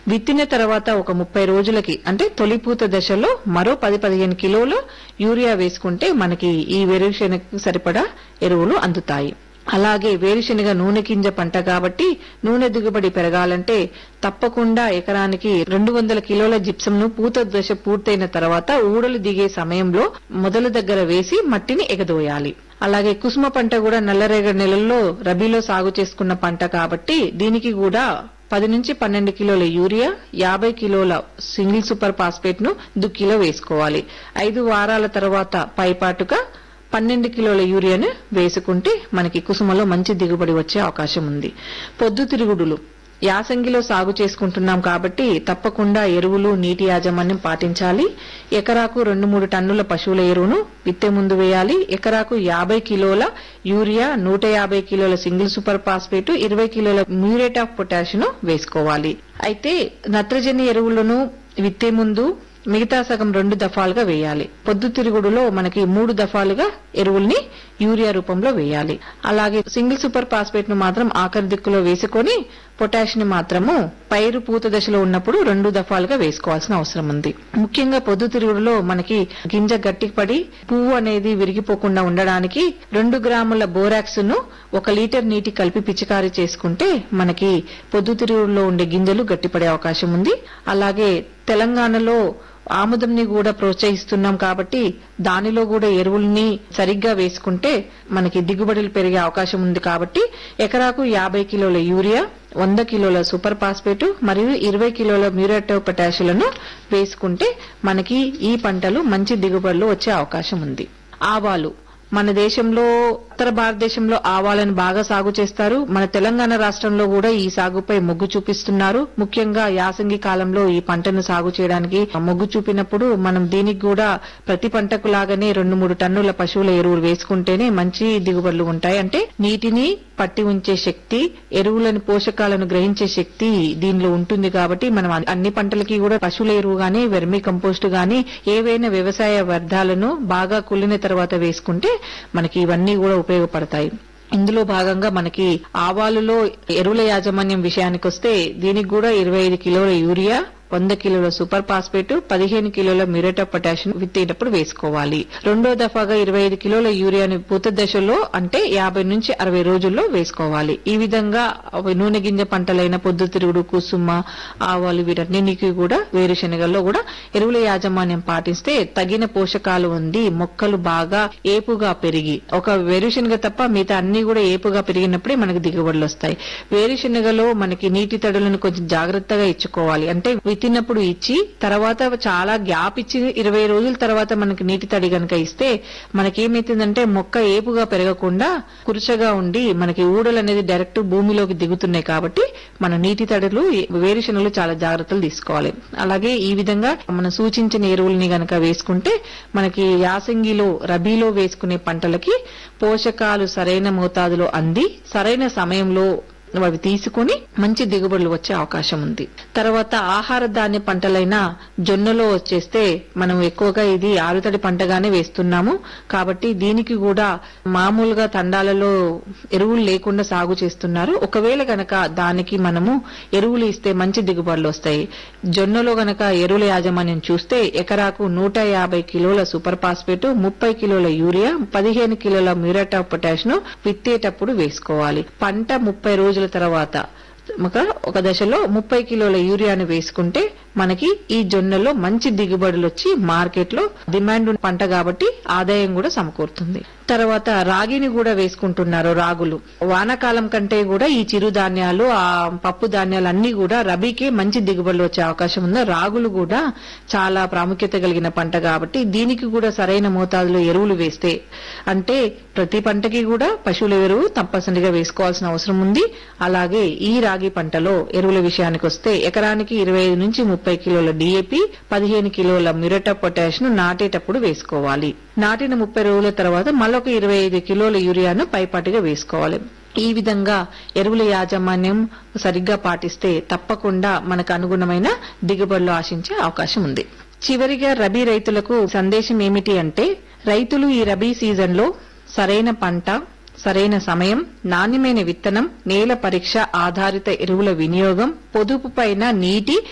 విత్తిన తర్వాత ఒక ముప్పై రోజులకి అంటే తొలిపూత దశలో మరో పది పదిహేను కిలోల యూరియా వేసుకుంటే మనకి ఈ వేరుశెనగ సరిపడా ఎరువులు అందుతాయి అలాగే వేరుశెనగ నూనె గింజ పంట కాబట్టి నూనె దిగుబడి పెరగాలంటే తప్పకుండా ఎకరానికి రెండు వందల కిలోల జిప్సంను పూత దశ పూర్తయిన తర్వాత ఊడలు దిగే సమయంలో మొదల దగ్గర వేసి మట్టిని ఎగదోయాలి అలాగే కుసుమ పంట కూడా నల్లరేగడి నెలల్లో రబీలో సాగు చేసుకున్న పంట కాబట్టి దీనికి కూడా పది నుంచి పన్నెండు కిలోల యూరియా యాభై కిలోల సింగిల్ సూపర్ ఫాస్ఫేట్ ను దుక్కిలో వేసుకోవాలి ఐదు వారాల తర్వాత పైపాటుగా పన్నెండు కిలోల యూరియాను వేసుకుంటే మనకి కుసుమలో మంచి దిగుబడి వచ్చే అవకాశం ఉంది పొద్దుతిరుగుడులు యాసంగిలో సాగు చేసుకుంటున్నాం కాబట్టి తప్పకుండా ఎరువులు నీటి యాజమాన్యం పాటించాలి ఎకరాకు రెండు మూడు టన్నుల పశువుల ఎరువును విత్తే ముందు వేయాలి ఎకరాకు యాభై కిలోల యూరియా నూట యాభై కిలోల సింగిల్ సూపర్ ఫాస్ఫేట్ ఇరవై కిలోల మ్యూరేట్ ఆఫ్ పొటాష్ ను వేసుకోవాలి అయితే నత్రజని ఎరువులను విత్తే ముందు మిగతా సగం రెండు దఫాలుగా వేయాలి పొద్దుతిరుగుడులో మనకి మూడు దఫాలుగా ఎరువుల్ని యూరియా రూపంలో వేయాలి అలాగే సింగిల్ సూపర్ ఫాస్ఫేట్ ను మాత్రం ఆఖరి దిక్కులో వేసుకొని పొటాష్ ని మాత్రము పైరు పూత దశలో ఉన్నప్పుడు రెండు దఫాలుగా వేసుకోవాల్సిన అవసరం ఉంది ముఖ్యంగా పొద్దుతిరుగుడులో మనకి గింజ గట్టిపడి పువ్వు అనేది విరిగిపోకుండా ఉండడానికి రెండు గ్రాముల బోరాక్స్ ను ఒక లీటర్ నీటి కలిపి పిచికారీ చేసుకుంటే మనకి పొద్దుతిరుగుడులో ఉండే గింజలు గట్టిపడే అవకాశం ఉంది అలాగే తెలంగాణలో ఆముదంని కూడా ప్రోత్సహిస్తున్నాం కాబట్టి దానిలో కూడా ఎరువుల్ని సరిగ్గా వేసుకుంటే మనకి దిగుబడులు పెరిగే అవకాశం ఉంది కాబట్టి ఎకరాకు యాభై కిలోల యూరియా వంద కిలోల సూపర్ ఫాస్ఫేట్ మరియు ఇరవై కిలోల మ్యూరేటో పొటాషియాలను వేసుకుంటే మనకి ఈ పంటలు మంచి దిగుబడులు వచ్చే అవకాశం ఉంది ఆవాలు మన దేశంలో ఉత్తర భారతదేశంలో ఆవాలను బాగా సాగు చేస్తారు మన తెలంగాణ రాష్ట్రంలో కూడా ఈ సాగుపై మొగ్గు చూపిస్తున్నారు ముఖ్యంగా యాసంగి కాలంలో ఈ పంటను సాగు చేయడానికి మొగ్గు చూపినప్పుడు మనం దీనికి కూడా ప్రతి పంటకు లాగానే రెండు మూడు టన్నుల పశువుల ఎరువులు వేసుకుంటేనే మంచి దిగుబడులు ఉంటాయి అంటే నీటిని పట్టి ఉంచే శక్తి ఎరువులను పోషకాలను గ్రహించే శక్తి దీనిలో ఉంటుంది కాబట్టి మనం అన్ని పంటలకి కూడా పశువుల ఎరువు గాని వెర్మి కంపోస్ట్ గాని ఏవైనా వ్యవసాయ వ్యర్థాలను బాగా కుళ్ళిన తర్వాత వేసుకుంటే మనకి ఇవన్నీ కూడా ఉపయోగపడతాయి ఇందులో భాగంగా మనకి ఆవాలులో ఎరువుల యాజమాన్యం విషయానికి వస్తే దీనికి కూడా ఇరవై ఐదు కిలోల యూరియా వంద కిలోల సూపర్ ఫాస్ఫేట్ పదిహేను కిలోల మ్యూరేట్ ఆఫ్ పొటాషియం విత్తేటప్పుడు వేసుకోవాలి రెండో దఫాగా ఇరవై ఐదు కిలోల యూరియాని పూత దశలో అంటే యాభై నుంచి అరవై రోజుల్లో వేసుకోవాలి ఈ విధంగా నూనె గింజ పంటలైన పొద్దుతిరుగుడు కుసుమ ఆవాలు వీటన్నిటికీ కూడా వేరుశనగల్లో కూడా ఎరువుల యాజమాన్యం పాటిస్తే తగిన పోషకాలు ఉంది మొక్కలు బాగా ఏపుగా పెరిగి ఒక వేరుశనగ తప్ప మిగతా అన్ని కూడా ఏపుగా పెరిగినప్పుడే మనకి దిగుబడులు వస్తాయి వేరుశనగలో మనకి నీటి తడులను కొంచెం జాగ్రత్తగా ఇచ్చుకోవాలి అంటే విత్తినప్పుడు ఇచ్చి తర్వాత చాలా గ్యాప్ ఇచ్చి ఇరవై రోజుల తర్వాత మనకి నీటి తడి గనక ఇస్తే మనకేమైతుందంటే మొక్క ఏపుగా పెరగకుండా కురుచగా ఉండి మనకి ఊడలు అనేది డైరెక్ట్ భూమిలోకి దిగుతున్నాయి కాబట్టి మన నీటి తడులు వేరుశనగలు చాలా జాగ్రత్తలు తీసుకోవాలి అలాగే ఈ విధంగా మనం సూచించిన ఎరువుల్ని గనక వేసుకుంటే మనకి యాసంగిలో రబీలో వేసుకునే పంటలకి పోషకాలు సరైన మోతాదులో అంది సరైన సమయంలో అవి తీసుకుని మంచి దిగుబడులు వచ్చే అవకాశం ఉంది తర్వాత ఆహార ధాన్య పంటలైన జొన్నలో వచ్చేస్తే మనం ఎక్కువగా ఇది ఆరుతడి పంటగానే వేస్తున్నాము కాబట్టి దీనికి కూడా మామూలుగా తండాలలో ఎరువులు లేకుండా సాగు చేస్తున్నారు ఒకవేళ గనక దానికి మనము ఎరువులు ఇస్తే మంచి దిగుబడులు వస్తాయి జొన్నలో గనక ఎరువుల యాజమాన్యం చూస్తే ఎకరాకు నూట యాభై కిలోల సూపర్ ఫాస్ఫేట్ ముప్పై కిలోల యూరియా పదిహేను కిలోల మ్యూరేట్ ఆఫ్ పొటాష్ ను విత్తేటప్పుడు వేసుకోవాలి పంట ముప్పై రోజుల తర్వాత ఒక ఒక దశలో ముప్పై కిలోల యూరియాను వేసుకుంటే మనకి ఈ జొన్నలో మంచి దిగుబడులు వచ్చి మార్కెట్ లో డిమాండ్ ఉన్న పంట కాబట్టి ఆదాయం కూడా సమకూరుతుంది తర్వాత రాగిని కూడా వేసుకుంటున్నారు రాగులు వానాకాలం కంటే కూడా ఈ చిరు ధాన్యాలు ఆ పప్పు ధాన్యాలు అన్ని కూడా రబీకే మంచి దిగుబడులు వచ్చే అవకాశం ఉంది రాగులు కూడా చాలా ప్రాముఖ్యత కలిగిన పంట కాబట్టి దీనికి కూడా సరైన మోతాదులో ఎరువులు వేస్తే అంటే ప్రతి పంటకి కూడా పశువుల ఎరువు తప్పనిసరిగా వేసుకోవాల్సిన అవసరం ఉంది అలాగే ఈ రాగి పంటలో ఎరువుల విషయానికి వస్తే ఎకరానికి ఇరవై ఐదు నుంచి ముప్పై కిలోల డిఏపి పదిహేను కిలోల మ్యూరేటా పొటాష్ ను నాటేటప్పుడు వేసుకోవాలి నాటిన ముప్పై రోజుల తర్వాత మరొక ఇరవై ఐదు కిలోల యూరియాను పైపాటిగా వేసుకోవాలి ఈ విధంగా ఎరువుల యాజమాన్యం సరిగ్గా పాటిస్తే తప్పకుండా మనకు అనుగుణమైన దిగుబడులు ఆశించే అవకాశం ఉంది చివరిగా రబీ రైతులకు సందేశం ఏమిటి అంటే రైతులు ఈ రబీ సీజన్లో సరైన పంట సరైన సమయం నాణ్యమైన విత్తనం నేల పరీక్ష ఆధారిత ఎరువుల వినియోగం పొదుపు పైన నీటి